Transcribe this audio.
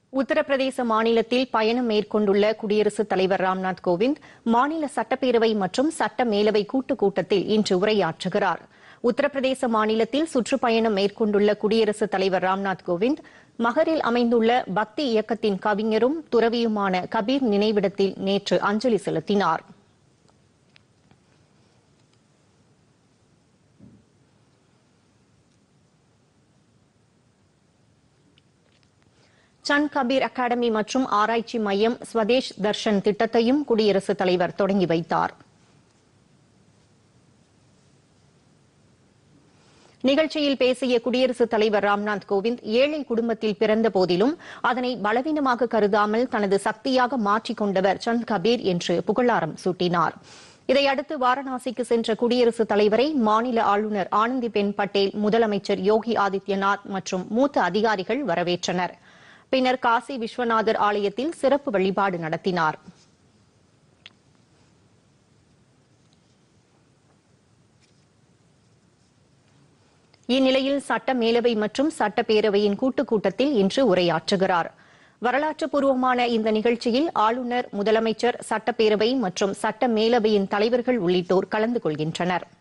உத்தரப்பிரதேச மாநிலத்தில் பயணம் மேற்கொண்டுள்ள குடியரசுத் தலைவர் ராம்நாத் கோவிந்த் மாநில சட்டப்பேரவை மற்றும் சட்ட மேலவை கூட்டுக் கூட்டத்தில் இன்று உரையாற்றுகிறார் உத்தரப்பிரதேச மாநிலத்தில் சுற்றுப்பயணம் மேற்கொண்டுள்ள குடியரசுத் தலைவர் ராம்நாத் கோவிந்த் மகரில் அமைந்துள்ள பக்தி இயக்கத்தின் கவிஞரும் துறவியுமான கபீர் நினைவிடத்தில் நேற்று அஞ்சலி செலுத்தினார் சந்த் கபீர் அகாடமி மற்றும் ஆராய்ச்சி மையம் ஸ்வதேஷ் தர்ஷன் திட்டத்தையும் குடியரசுத் தலைவர் தொடங்கி வைத்தார் நிகழ்ச்சியில் பேசிய குடியரசுத் தலைவர் ராம்நாத் கோவிந்த் ஏழை குடும்பத்தில் பிறந்த போதிலும் அதனை பலவீனமாக கருதாமல் தனது சக்தியாக மாற்றிக் கொண்டவர் சந்த் கபீர் என்று புகழாரம் சூட்டினார் இதையடுத்து வாரணாசிக்கு சென்ற குடியரசுத் தலைவரை மாநில ஆளுநர் ஆனந்திபென் பட்டேல் முதலமைச்சர் யோகி ஆதித்யநாத் மற்றும் மூத்த அதிகாரிகள் வரவேற்றனர் பின்னர் காசி விஸ்வநாதர் ஆலயத்தில் சிறப்பு வழிபாடு நடத்தினார் இந்நிலையில் சட்ட மேலவை மற்றும் சட்டப்பேரவையின் கூட்டுக் கூட்டத்தில் இன்று உரையாற்றுகிறார் வரலாற்று பூர்வமான இந்த நிகழ்ச்சியில் ஆளுநர் முதலமைச்சர் சட்டப்பேரவை மற்றும் சட்ட மேலவையின் தலைவர்கள் உள்ளிட்டோர் கலந்து கொள்கின்றனர்